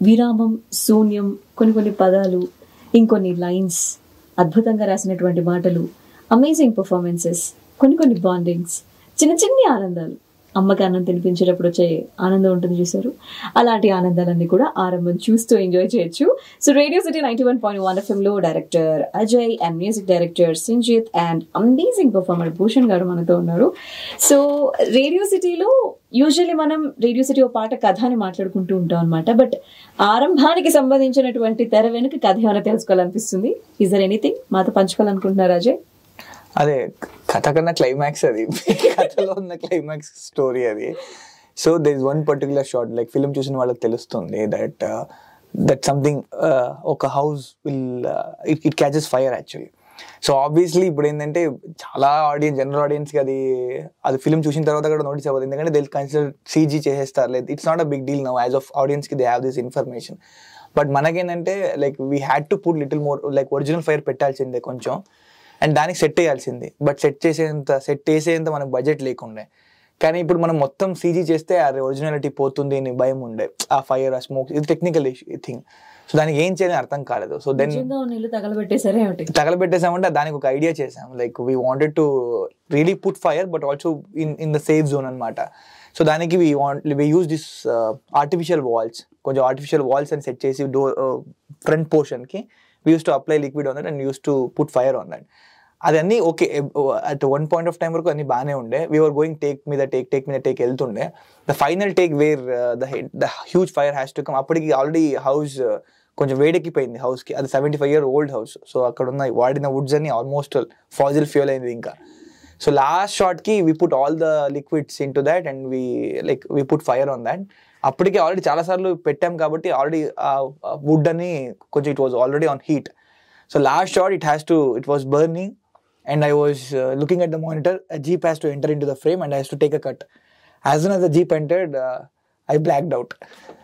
విరామం శూన్యం కొన్ని కొన్ని పదాలు ఇంకొన్ని లైన్స్ అద్భుతంగా రాసినటువంటి మాటలు అమేజింగ్ పర్ఫార్మెన్సెస్ కొన్ని కొన్ని బాండింగ్స్ చిన్న చిన్ని ఆనందాలు అమ్మకి అన్నం తినిపించేటప్పుడు వచ్చే ఆనందం ఉంటుంది చూసారు అలాంటి ఆనందాలన్నీ కూడా ఆరంభం చూస్తూ ఎంజాయ్ చేయొచ్చు so radio city ninety one point one FM లో director Ajay and music director Sinjith and amazing performer Bhushan గారు మనతో ఉన్నారు సో రేడియో సిటీలో యూజువల్లీ మనం రేడియో సిటీ ఓ పాట కథ అని మాట్లాడుకుంటూ ఉంటాం అనమాట బట్ ఆరంభానికి సంబంధించినటువంటి తెర వెనుక కథ ఏమైనా తెలుసుకోవాలనిపిస్తుంది ఇస్ దర్ ఎనీథింగ్ మాతో పంచుకోవాలనుకుంటున్నారు అజయ్ అదే కథ కన్నా క్లైమాక్స్ అది కథలో ఉన్న క్లైమాక్స్ స్టోరీ అది so they is one particular short like film చూసిన వాళ్ళకి తెలుస్తుంది దట్ దట్ సంథింగ్ ఒక house will it it catches fire actually so obviously ఇప్పుడు ఏంటంటే చాలా ఆడియన్స్ జనరల్ ఆడియన్స్కి అది అది ఫిలిం చూసిన తర్వాత కూడా నోటీస్ అవ్వదు ఎందుకంటే దే కన్సిడర్ సీజీ చేసేస్తారు లేదు it's not a big deal now as of ఆడియన్స్కి they have this information but మనకేంటంటే like we had to put little more like original fire పెట్టాల్సిందే కొంచెం అండ్ దానికి సెట్ చేయాల్సింది బట్ సెట్ చేసేంత సెట్ చేసేంత మనకు బడ్జెట్ లేకుండే కానీ ఇప్పుడు మనం మొత్తం సీజీ చేస్తే ఆ ఒరిజినాలిటీ పోతుంది అని భయం ఉండే ఆ ఫైర్ ఆ స్మోక్ ఇది టెక్నికల్ థింగ్ సో దానికి ఏం చేయాలని అర్థం కాలేదు సో దెన్ నిజంగా ఉన్న ఇల్లు తగలబెట్టేసరే ఏమిటి తగలబెట్టేసామంటే దానికి ఒక ఐడియా చేసాం like we wanted to really put fire but also in in the safe zone అనమాట సో దానికి we want we use this artificial walls కొంచెం ఆర్టిఫిషియల్ వాల్స్ అని సెట్ చేసి డోర్ ఫ్రంట్ పోర్షన్కి we use to apply liquid on that and use to put fire on that అది అన్ని okay at one point of time వరకు అన్ని బాగానే ఉండే వీఆర్ గోయింగ్ టేక్ మీద టేక్ టేక్ మీద టేక్ వెళ్తుండే the final take where the the huge fire has to come అప్పటికి ఆల్రెడీ హౌస్ కొంచెం వేడెక్కిపోయింది హౌస్కి అది seventy five year old house so అక్కడ ఉన్న వాడిన వుడ్స్ అన్ని ఆల్మోస్ట్ ఫాజిల్ ఫ్యూల్ అయింది ఇంకా సో లాస్ట్ షార్ట్కి we put all the liquids into that and we like we put fire on that అప్పటికి ఆల్రెడీ చాలాసార్లు పెట్టాం కాబట్టి ఆల్రెడీ వుడ్ అని కొంచెం it was already on heat so last shot it has to it was burning and I was uh, looking at the monitor. A jeep has to enter into the frame, and I has to take a cut. As soon as the jeep entered, uh, I blacked out.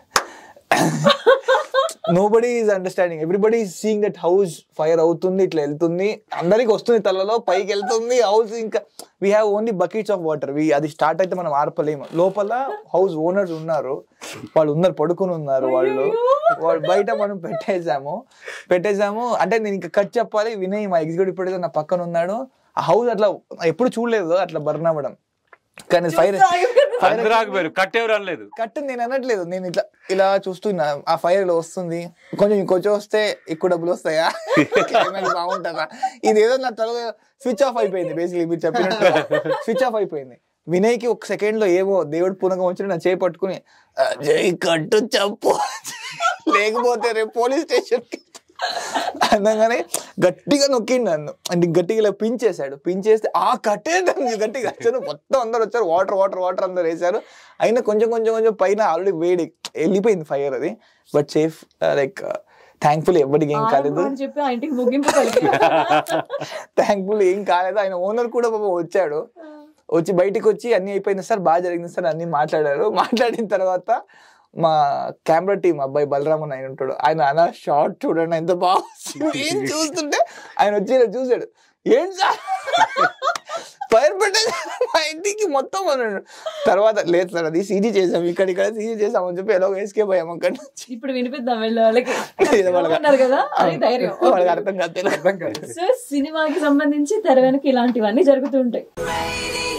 Nobody is understanding everybody is seeing that house fire అవుతుంది ఇట్లా వెళ్తుంది అందరికి వస్తుంది తలలో పైకి వెళ్తుంది house ఇంకా we have only buckets of water we అది స్టార్ట్ అయితే మనం ఆర్పలేము లోపల హౌస్ ఓనర్స్ ఉన్నారు వాళ్ళు ఉన్నారు పడుకుని ఉన్నారు వాళ్ళు వాళ్ళు బయట మనం పెట్టేసాము పెట్టేసాము అంటే నేను ఇంకా కట్ చెప్పాలి వినయ్ మా ఎగ్జిక్యూటివ్ ప్రొడ్యూసర్ నా పక్కన ఉన్నాడు ఆ హౌస్ అట్లా ఎప్పుడు చూడలేదు అట్లా బర్న్ అవ్వడం కానీ ఫైర్ అందరూ ఆగిపోయారు కట్టెవరు అనలేదు కట్ నేను అనట్లేదు నేను ఇట్లా ఇలా చూస్తున్నా ఆ ఫైర్ ఇలా వస్తుంది కొంచెం ఇంకొంచెం వస్తే ఎక్కువ డబ్బులు వస్తాయా క్లైమాక్స్ బాగుంటుందా ఇదేదో నా తల స్విచ్ ఆఫ్ అయిపోయింది బేసిక్లీ మీరు చెప్పినట్టు స్విచ్ ఆఫ్ అయిపోయింది వినయ్కి ఒక సెకండ్ లో ఏమో దేవుడు పునకం వచ్చి నా చేయి పట్టుకుని జై కట్టు చెప్పు లేకపోతే రేపు పోలీస్ స్టేషన్ అనగానే గట్టిగా నొక్కిండు నన్ను అంటే గట్టిగా ఇలా పించేశాడు పించేస్తే ఆ కట్టే నన్ను గట్టిగా వచ్చాను మొత్తం అందరు వచ్చారు వాటర్ వాటర్ వాటర్ అందరు వేశారు అయినా కొంచెం కొంచెం కొంచెం పైన ఆల్రెడీ వేడి వెళ్ళిపోయింది ఫైర్ అది బట్ సేఫ్ లైక్ థ్యాంక్ఫుల్ ఎవరికి ఏం కాలేదు అని చెప్పి ఆ ఇంటికి ముగింపు పలికి. థ్యాంక్ఫుల్ ఏం కాలేదు ఆయన ఓనర్ కూడా పాపం వచ్చాడు వచ్చి బయటికి వచ్చి అన్ని అయిపోయింది సార్ బాగా జరిగింది సార్ అన్ని మాట్లాడారు మాట్లాడిన తర్వాత మా కెమెరా టీం అబ్బాయి బలరామన్ ఆయన ఉంటాడు ఆయన అన్న షార్ట్ చూడండి ఎంత బాగా ఏం చూస్తుంటే ఆయన వచ్చి ఇలా చూసాడు ఏం సార్ ఫైర్ పెట్టేసి మా ఇంటికి మొత్తం అన్నాడు తర్వాత లేదు సార్ అది సీజీ చేసాం ఇక్కడ ఇక్కడ సీజీ చేసామని చెప్పి ఎలా ఎస్కేప్ అయ్యాం అక్కడి నుంచి ఇప్పుడు వినిపిద్దాం వెళ్ళే వాళ్ళకి ఇది వాళ్ళకి- ఉన్నారు కదా అది ధైర్యం వాళ్ళకి అర్థం కాదు తెలియదు. సో సినిమాకి సంబంధించి తెర వెనక ఇలాంటివన్నీ జరుగుతూ ఉంటాయి Radio